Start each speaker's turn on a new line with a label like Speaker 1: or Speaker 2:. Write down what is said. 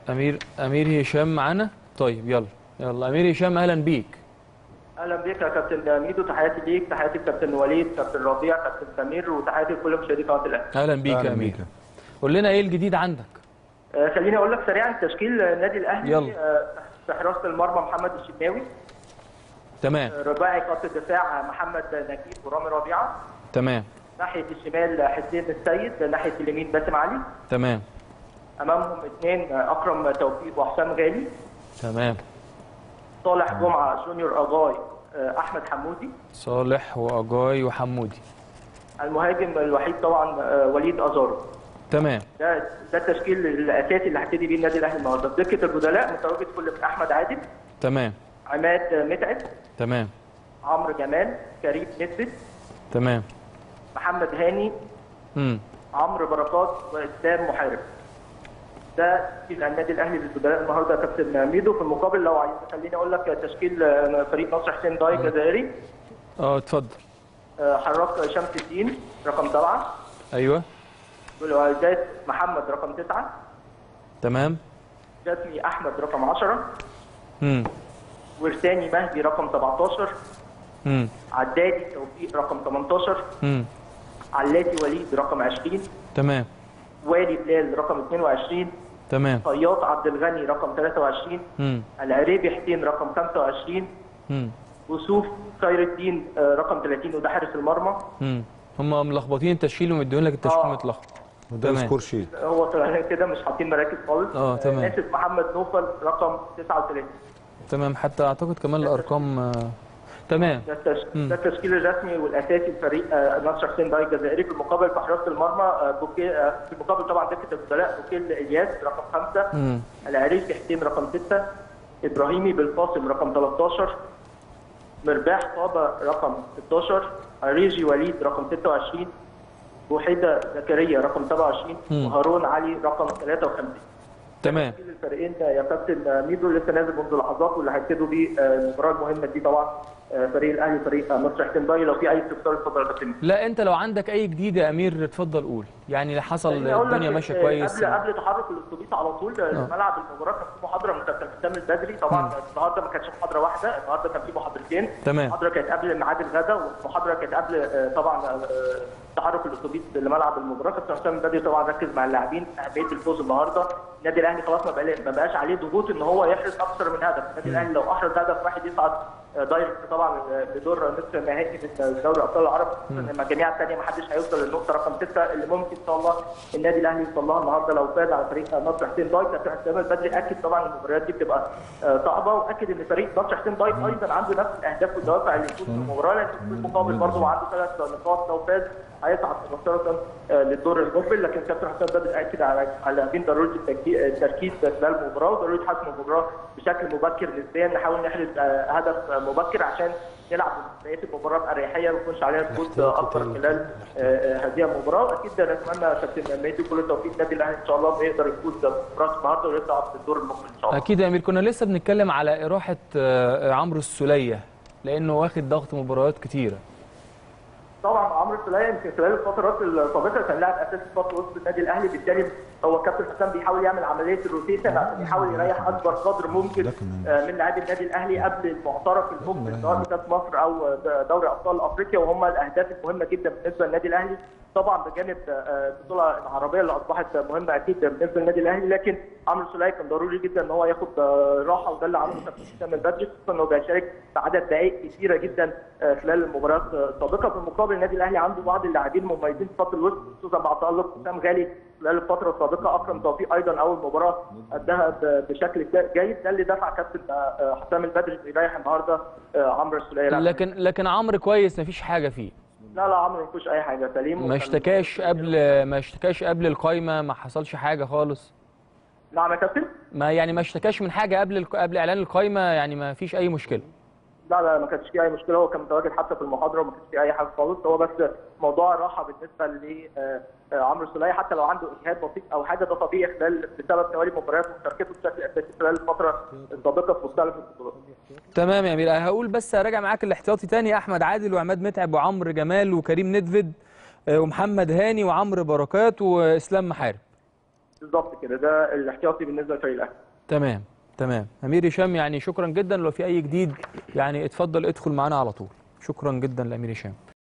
Speaker 1: امير امير هشام معانا طيب يلا يلا امير هشام اهلا بيك
Speaker 2: اهلا بك يا كابتن ميدو تحياتي ليك تحياتي لكابتن وليد كابتن ربيع كابتن سمير وتحياتي لكل مشاهدي قناه الاهلي
Speaker 1: اهلا بيك
Speaker 3: أهلاً
Speaker 1: يا امير
Speaker 3: بيك.
Speaker 1: قول لنا ايه الجديد عندك
Speaker 2: آه، خليني اقول لك سريعا تشكيل النادي الاهلي
Speaker 1: يلا.
Speaker 2: آه، في حراسه المرمى محمد الشناوي
Speaker 1: تمام
Speaker 2: آه، رباعي خط الدفاع محمد نجيب ورامي ربيعه
Speaker 1: تمام
Speaker 2: ناحيه الشمال حسين السيد ناحيه اليمين باسم علي
Speaker 1: تمام
Speaker 2: امامهم اثنين آه، اكرم توفيق وحسام غالي
Speaker 1: تمام
Speaker 2: صالح جمعه جونيور اجاي آه، احمد حمودي
Speaker 1: صالح واجاي وحمودي
Speaker 2: المهاجم الوحيد طبعا آه، وليد ازارو
Speaker 1: تمام
Speaker 2: ده ده التشكيل الاساسي اللي هبتدي بيه النادي الاهلي النهارده في دكه البدلاء متواجد كل من احمد عادل
Speaker 1: تمام
Speaker 2: عماد متعب
Speaker 1: تمام
Speaker 2: عمرو جمال كريم نسبت
Speaker 1: تمام
Speaker 2: محمد هاني
Speaker 1: امم
Speaker 2: عمرو بركات واسلام محارب ده تشكيل النادي الاهلي للبدلاء النهارده يا كابتن ميدو في المقابل لو عايز خليني اقول لك تشكيل آه، فريق نصر حسين داي جزائري
Speaker 1: اه اتفضل
Speaker 2: آه، حراك شمس الدين رقم سبعه
Speaker 1: ايوه
Speaker 2: والوالدات محمد رقم تسعه
Speaker 1: تمام
Speaker 2: جسمي احمد رقم 10
Speaker 1: امم
Speaker 2: ورساني مهدي رقم 17
Speaker 1: امم
Speaker 2: عدادي توفيق رقم 18
Speaker 1: امم
Speaker 2: علاتي وليد رقم 20
Speaker 1: تمام
Speaker 2: والي بلال رقم 22
Speaker 1: تمام
Speaker 2: طياط عبد الغني رقم 23
Speaker 1: امم
Speaker 2: العريبي حسين رقم 25
Speaker 1: امم
Speaker 2: وسوف خير الدين آه، رقم 30 وده حارس المرمى
Speaker 1: امم هم ملخبطين التشكيل ومديون لك التشكيل
Speaker 2: آه.
Speaker 1: متلخبط
Speaker 3: ده
Speaker 1: تمام.
Speaker 3: سكور شيت
Speaker 2: هو طلع كده مش حاطين مراكز خالص
Speaker 1: آه، تمام.
Speaker 2: اسف محمد نوفل رقم 39
Speaker 1: تمام حتى اعتقد كمان الارقام آه، تمام
Speaker 2: ده التش- ده التشكيل الرسمي والاساسي لفريق آه، نصر حسين داي الجزائري في المقابل في حراسه المرمى آه، بوكي آه، في المقابل طبعا دكه البدلاء بوكيل الياس رقم 5
Speaker 1: امم
Speaker 2: العريفي حسين رقم 6 ابراهيمي بالقاسم رقم 13 مرباح طابة رقم 16 عريجي وليد رقم 26 وحيدة زكريا رقم 27
Speaker 1: مم.
Speaker 2: وهارون علي رقم 53
Speaker 1: تمام
Speaker 2: تشكيل الفريقين ده يا كابتن ميدو لسه نازل منذ لحظات واللي هيبتدوا بيه آه، المباراه المهمه دي طبعا آه، فريق الاهلي فريق آه، مصر حسين باي لو في اي استفسار اتفضل يا كابتن
Speaker 1: لا انت لو عندك اي جديد يا امير اتفضل قول يعني اللي حصل
Speaker 2: خليني أقول لك،
Speaker 1: الدنيا ماشيه
Speaker 2: آه،
Speaker 1: كويس
Speaker 2: قبل قبل تحرك الاتوبيس على طول آه، ملعب المباراه كان في محاضره من كابتن حسام البدري طبعا النهارده ما كانتش محاضره واحده النهارده كان في محاضرتين
Speaker 1: تمام.
Speaker 2: محاضره كانت قبل ميعاد الغداء والمحاضره كانت قبل آه، طبعا آه، تحرك الاتوبيس لملعب المباراه كابتن حسام البدري طبعا ركز مع اللاعبين اهميه الفوز النهارده النادي الاهلي خلاص ما بقى- ما بقاش عليه ضغوط ان هو يحرز اكثر من هدف النادي الاهلي لو احرز هدف واحد يصعد آه، دايركت طبعا آه، لدور نصف النهائي من دوري ابطال العرب لما الجميع الثانيه ما حدش هيوصل للنقطه رقم سته اللي ممكن ان شاء الله النادي الاهلي يوصل لها النهارده لو فاز على فريق نصر حسين دايت كابتن حسام البدري اكد طبعا ان المباريات دي بتبقى آه، صعبه واكد ان فريق نصر حسين دايت ايضا عنده نفس الاهداف والدوافع اللي يفوز بالمباراه لان في المقابل برضه عنده ثلاث نقاط لو فاز هيصعد مباشره آه، للدور المقبل لكن كابتن حسام بدري اكد على على بين ضروره التركي- التركيز خلال المباراه وضروره حسم المباراه بشكل مبكر نسبيا نحاول نحرز آه، هدف آه، مبكر عشان نلعب بقيه المباراه باريحيه وما يكونش عليها ضغوط آه، اكبر خلال آه، آه، هذه المباراه واكيد نتمنى كابتن ميدو كل التوفيق النادي الاهلي ان شاء الله إنه يقدر يفوز بمباراه النهارده ويصعد للدور المقبل ان شاء الله
Speaker 1: اكيد يا امير كنا لسه بنتكلم على اراحه آه، عمرو السوليه لانه واخد ضغط مباريات كتيره
Speaker 2: طبعا عمرو السوليه يمكن خلال الفترات السابقه كان لاعب اساسي في خط وسط النادي الاهلي بالتالي هو كابتن حسام بيحاول يعمل عمليه الروتيشن عشان يحاول يريح اكبر قدر ممكن آه، من لاعبي النادي الاهلي قبل المعترف المقبل سواء في كاس مصر او دوري ابطال افريقيا وهم الاهداف المهمه جدا بالنسبه للنادي الاهلي طبعا بجانب آه، البطوله العربيه اللي اصبحت مهمه اكيد بالنسبه للنادي الاهلي لكن عمرو السوليه كان ضروري جدا ان هو ياخد آه، راحه وده اللي عمله كابتن حسام البدري خصوصا انه بيشارك في عدد دقائق كثيره جدا آه، خلال المباريات السابقه في المقابل النادي الاهلي عنده بعض اللاعبين مميزين في خط الوسط خصوصا مع تالق حسام غالي خلال الفتره السابقه اكرم توفيق ايضا اول مباراه اداها ب- بشكل جيد ده اللي دفع كابتن آه، حسام البدري إنه يريح النهارده آه، عمرو السوليه لا
Speaker 1: لكن لكن عمرو كويس مفيش حاجه فيه
Speaker 2: لا لا عمرو ما فيهوش اي حاجه سليم
Speaker 1: ما
Speaker 2: وكان-
Speaker 1: اشتكاش قبل ما اشتكاش قبل القايمه ما حصلش حاجه خالص
Speaker 2: نعم يا كابتن
Speaker 1: ما يعني ما اشتكاش من حاجه قبل الق- قبل اعلان القايمه يعني ما فيش اي مشكله
Speaker 2: لا لا ما كانش فيه اي مشكله هو كان متواجد حتى في المحاضره وما كانش فيه اي حاجه خالص هو بس موضوع الراحه بالنسبه لعمرو السوليه حتى لو عنده اجهاد بسيط او حاجه ده طبيعي خلال بسبب توالي مباريات ومشاركته بشكل اساسي خلال الفتره السابقه في مختلف البطولات.
Speaker 1: تمام يا امير هقول بس هراجع معاك الاحتياطي تاني احمد عادل وعماد متعب وعمرو جمال وكريم ندفد آه، ومحمد هاني وعمرو بركات واسلام محارب
Speaker 2: بالظبط كده ده الاحتياطي بالنسبه للفريق الاهلي
Speaker 1: تمام تمام امير هشام يعني شكرا جدا لو في اي جديد يعني اتفضل ادخل معانا على طول شكرا جدا لامير هشام